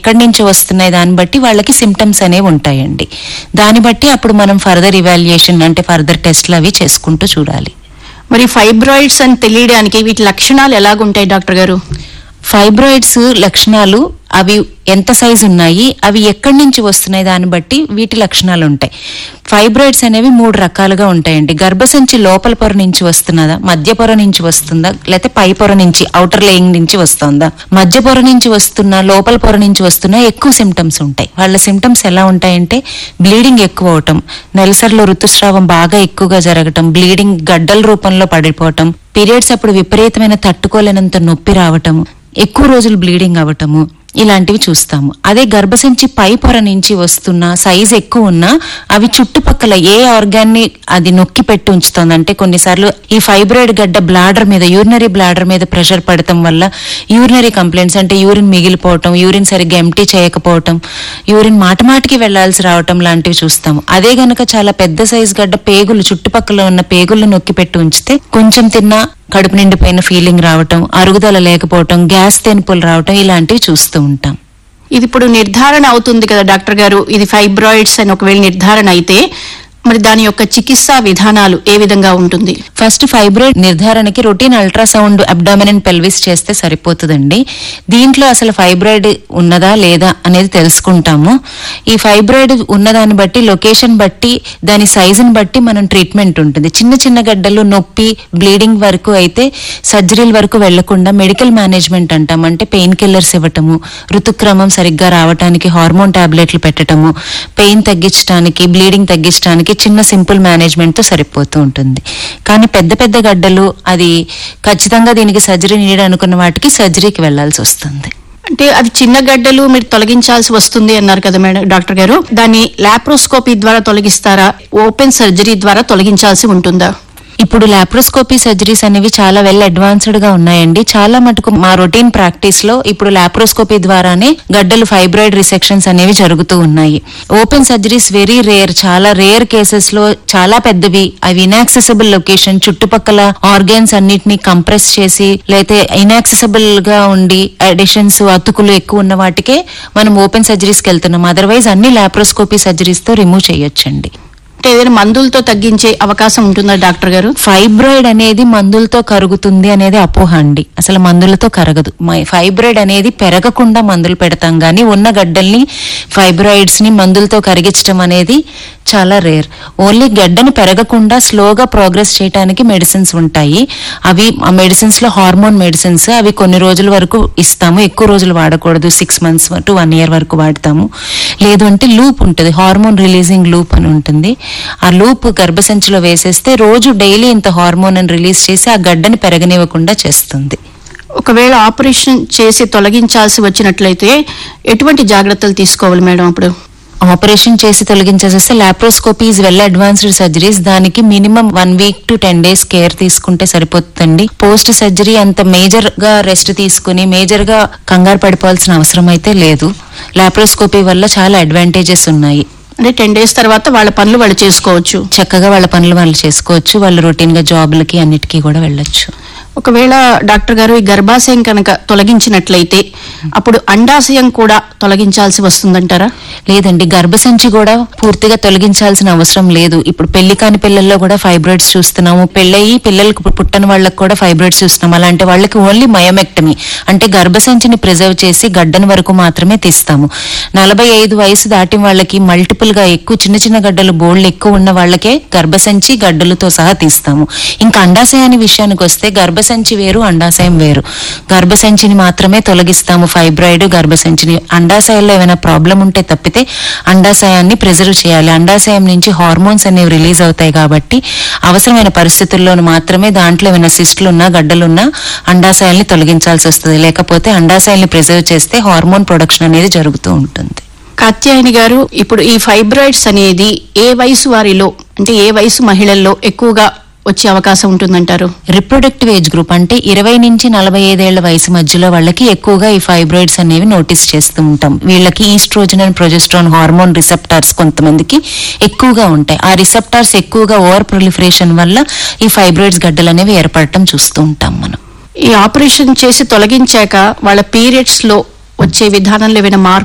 ఎక్కడి నుంచి వస్తున్నాయి దాన్ని బట్టి వాళ్ళకి సిమ్టమ్స్ అనేవి ఉంటాయండి దాన్ని బట్టి అప్పుడు మనం ఫర్దర్ ఇవాల్యుయేషన్ అంటే ఫర్దర్ టెస్ట్లు అవి చేసుకుంటూ చూడాలి మరి ఫైబ్రాయిడ్స్ అని తెలియడానికి వీటి లక్షణాలు ఎలాగుంటాయి డాక్టర్ గారు ఫైబ్రాయిడ్స్ లక్షణాలు అవి ఎంత సైజు ఉన్నాయి అవి ఎక్కడి నుంచి వస్తున్నాయి దాన్ని బట్టి వీటి లక్షణాలు ఉంటాయి ఫైబ్రాయిడ్స్ అనేవి మూడు రకాలుగా ఉంటాయండి గర్భసంచి లోపల పొర నుంచి వస్తున్నదా మధ్య పొర నుంచి వస్తుందా లేకపోతే పై పొర నుంచి అవుటర్ లేయింగ్ నుంచి వస్తుందా మధ్య పొర నుంచి వస్తున్నా లోపల పొర నుంచి వస్తున్నా ఎక్కువ సిమ్టమ్స్ ఉంటాయి వాళ్ళ సిమ్టమ్స్ ఎలా ఉంటాయంటే బ్లీడింగ్ ఎక్కువ అవటం నెలసరిలో ఋతుస్రావం బాగా ఎక్కువగా జరగటం బ్లీడింగ్ గడ్డల రూపంలో పడిపోవటం పీరియడ్స్ అప్పుడు విపరీతమైన తట్టుకోలేనంత నొప్పి రావటము ఎక్కువ రోజులు బ్లీడింగ్ అవ్వటము ఇలాంటివి చూస్తాము అదే గర్భసంచి పై పొర నుంచి వస్తున్న సైజ్ ఎక్కువ ఉన్నా అవి చుట్టుపక్కల ఏ ఆర్గాన్ ని అది నొక్కి పెట్టి ఉంచుతుంది అంటే కొన్నిసార్లు ఈ ఫైబ్రాయిడ్ గడ్డ బ్లాడర్ మీద యూరినరీ బ్లాడర్ మీద ప్రెషర్ పడటం వల్ల యూరినరీ కంప్లైంట్స్ అంటే యూరిన్ మిగిలిపోవటం యూరిన్ సరిగ్గా ఎంటీ చేయకపోవటం యూరిన్ మాటమాటికి వెళ్లాల్సి రావటం లాంటివి చూస్తాము అదే గనక చాలా పెద్ద సైజ్ గడ్డ పేగులు చుట్టుపక్కల ఉన్న పేగులు నొక్కి పెట్టి ఉంచితే కొంచెం తిన్నా కడుపు నిండిపోయిన ఫీలింగ్ రావటం అరుగుదల లేకపోవటం గ్యాస్ తెనుపులు రావటం ఇలాంటివి చూస్తూ ఉంటాం ఇది ఇప్పుడు నిర్ధారణ అవుతుంది కదా డాక్టర్ గారు ఇది ఫైబ్రాయిడ్స్ అని ఒకవేళ నిర్ధారణ అయితే మరి దాని యొక్క చికిత్సా విధానాలు ఏ విధంగా ఉంటుంది ఫస్ట్ ఫైబ్రాయిడ్ నిర్ధారణకి routine ultrasound abdomen and pelvis చేస్తే సరిపోతుందండి దీంట్లో అసలు ఫైబ్రాయిడ్ ఉన్నదా లేదా అనేది తెలుసుకుంటాము ఈ ఫైబ్రాయిడ్ ఉన్నదాన్ని బట్టి లొకేషన్ బట్టి దాని సైజుని బట్టి మనం ట్రీట్మెంట్ ఉంటుంది చిన్న చిన్న గడ్డలు నొప్పి బ్లీడింగ్ వరకు అయితే సర్జరీల వరకు వెళ్లకుండా మెడికల్ మేనేజ్మెంట్ అంటాం అంటే పెయిన్ కిల్లర్స్ ఇవ్వటము ఋతుక్రమం సరిగ్గా రావటానికి హార్మోన్ టాబ్లెట్లు పెట్టటము పెయిన్ తగ్గించడానికి బ్లీడింగ్ తగ్గించడానికి చిన్న సింపుల్ మేనేజ్మెంట్ తో సరిపోతూ ఉంటుంది కానీ పెద్ద పెద్ద గడ్డలు అది ఖచ్చితంగా దీనికి సర్జరీ నీడ్ అనుకున్న వాటికి సర్జరీకి వెళ్లాల్సి వస్తుంది అంటే అది చిన్న గడ్డలు మీరు తొలగించాల్సి వస్తుంది అన్నారు కదా మేడం డాక్టర్ గారు దాన్ని లాప్రోస్కోపీ ద్వారా తొలగిస్తారా ఓపెన్ సర్జరీ ద్వారా తొలగించాల్సి ఉంటుందా ఇప్పుడు లాప్రోస్కోపీ సర్జరీస్ అనేవి చాలా వెల్ అడ్వాన్స్డ్ గా ఉన్నాయండి చాలా మటుకు మా రొటీన్ ప్రాక్టీస్ లో ఇప్పుడు లాప్రోస్కోపీ ద్వారానే గడ్డలు ఫైబ్రాయిడ్ రిసెక్షన్స్ అనేవి జరుగుతూ ఉన్నాయి ఓపెన్ సర్జరీస్ వెరీ రేర్ చాలా రేర్ కేసెస్ లో చాలా పెద్దవి అవి ఇనాక్సెసిబుల్ లొకేషన్ చుట్టుపక్కల ఆర్గాన్స్ అన్నిటిని కంప్రెస్ చేసి లేతే ఇనాక్సెసిబుల్ గా ఉండి అడిషన్స్ అతుకులు ఎక్కువ ఉన్న వాటికే మనం ఓపెన్ సర్జరీస్కి వెళ్తున్నాం అదర్వైజ్ అన్ని లాప్రోస్కోపీ సర్జరీస్ తో రిమూవ్ చేయొచ్చండి అంటే ఏదైనా మందులతో తగ్గించే అవకాశం ఉంటుందా డాక్టర్ గారు ఫైబ్రాయిడ్ అనేది మందులతో కరుగుతుంది అనేది అపోహ అండి అసలు మందులతో కరగదు మై- ఫైబ్రాయిడ్ అనేది పెరగకుండా మందులు పెడతాం గానీ ఉన్న గడ్డల్ని ఫైబ్రాయిడ్స్ ని మందులతో కరిగించడం అనేది చాలా రేర్ ఓన్లీ గడ్డని పెరగకుండా స్లోగా ప్రోగ్రెస్ చేయడానికి మెడిసిన్స్ ఉంటాయి అవి ఆ మెడిసిన్స్ లో హార్మోన్ మెడిసిన్స్ అవి కొన్ని రోజుల వరకు ఇస్తాము ఎక్కువ రోజులు వాడకూడదు six months to one year వరకు వాడతాము లేదు అంటే లూప్ ఉంటుంది హార్మోన్ రిలీజింగ్ లూప్ అని ఉంటుంది ఆ లూప్ గర్భసంచిలో వేసేస్తే రోజు డైలీ ఇంత హార్మోన్ అని రిలీజ్ చేసి ఆ గడ్డని పెరగనివ్వకుండా చేస్తుంది ఒకవేళ ఆపరేషన్ చేసి తొలగించాల్సి వచ్చినట్లయితే ఎటువంటి జాగ్రత్తలు తీసుకోవాలి మేడం అప్పుడు ఆపరేషన్ చేసి తొలగించేసేస్తే laparoscopy is well advanced surgeries దానికి minimum one week to ten days care తీసుకుంటే సరిపోతుందండి పోస్ట్ సర్జరీ అంత మేజర్ గా రెస్ట్ తీసుకుని మేజర్ గా కంగారు పడిపోవాల్సిన అవసరం అయితే లేదు లాప్రోస్కోపీ వల్ల చాలా అడ్వాంటేజెస్ ఉన్నాయి అంటే టెన్ డేస్ తర్వాత వాళ్ళ పనులు వాళ్ళు చేసుకోవచ్చు చక్కగా వాళ్ళ పనులు వాళ్ళు చేసుకోవచ్చు వాళ్ళు రొటీన్ గా జాబ్లకి అన్నిటికీ కూడా వెళ్ళొచ్చు ఒకవేళ డాక్టర్ గారు ఈ గర్భాశయం కనుక తొలగించినట్లయితే అప్పుడు అండాశయం కూడా తొలగించాల్సి వస్తుందంటారా లేదండి గర్భసంచి కూడా పూర్తిగా తొలగించాల్సిన అవసరం లేదు ఇప్పుడు పెళ్లి కాని పిల్లల్లో కూడా ఫైబ్రాయిడ్స్ చూస్తున్నాము పెళ్ళయి పిల్లలకు పు- పుట్టని వాళ్ళకి కూడా ఫైబ్రాయిడ్స్ చూస్తున్నాం అలాంటి వాళ్ళకి ఓన్లీ మయోమెక్టమీ అంటే గర్భసంచిని ప్రిజర్వ్ చేసి గడ్డని వరకు మాత్రమే తీస్తాము నలభై ఐదు వయసు దాటిన వాళ్ళకి మల్టిపుల్ గా ఎక్కువ చిన్న చిన్న గడ్డలు బోల్డ్ ఎక్కువ ఉన్న వాళ్ళకే గర్భసంచి గడ్డలతో సహా తీస్తాము ఇంకా అండాశయాన్ని విషయానికి వస్తే గర్భసంచి వేరు అండాశయం వేరు గర్భసంచిని మాత్రమే తొలగిస్తాము ఫైబ్రాయిడ్ గర్భసంచిని అండాశయాల్లో ఏమైనా ప్రాబ్లం ఉంటే తప్పితే అండాశయాన్ని ప్రిజర్వ్ చేయాలి అండాశయం నుంచి హార్మోన్స్ అనేవి రిలీజ్ అవుతాయి కాబట్టి అవసరమైన పరిస్థితుల్లోనూ మాత్రమే దాంట్లో ఏమైనా సిస్టులు ఉన్నా గడ్డలున్నా అండాశయాల్ని తొలగించాల్సి వస్తుంది లేకపోతే అండాశయాల్ని ప్రిజర్వ్ చేస్తే హార్మోన్ ప్రొడక్షన్ అనేది జరుగుతూ ఉంటుంది కాత్యాయని గారు ఇప్పుడు ఈ ఫైబ్రాయిడ్స్ అనేది ఏ వయసు వారిలో అంటే ఏ వయసు మహిళల్లో ఎక్కువగా వచ్చే అవకాశం ఉంటుందంటారు రిప్రొడక్టివ్ ఏజ్ గ్రూప్ అంటే ఇరవై నుంచి నలభై ఐదేళ్ల వయసు మధ్యలో వాళ్ళకి ఎక్కువగా ఈ ఫైబ్రాయిడ్స్ అనేవి నోటీస్ చేస్తూ ఉంటాం వీళ్ళకి estrogen and progesterone hormone receptors కొంతమందికి ఎక్కువగా ఉంటాయి ఆ రిసెప్టార్స్ ఎక్కువగా ఓవర్ ప్రొలిఫరేషన్ వల్ల ఈ ఫైబ్రాయిడ్స్ గడ్డలు అనేవి ఏర్పడటం చూస్తూ ఉంటాం మనం ఈ ఆపరేషన్ చేసి తొలగించాక వాళ్ళ పీరియడ్స్ లో వచ్చే విధానంలో ఏమైనా మార్పు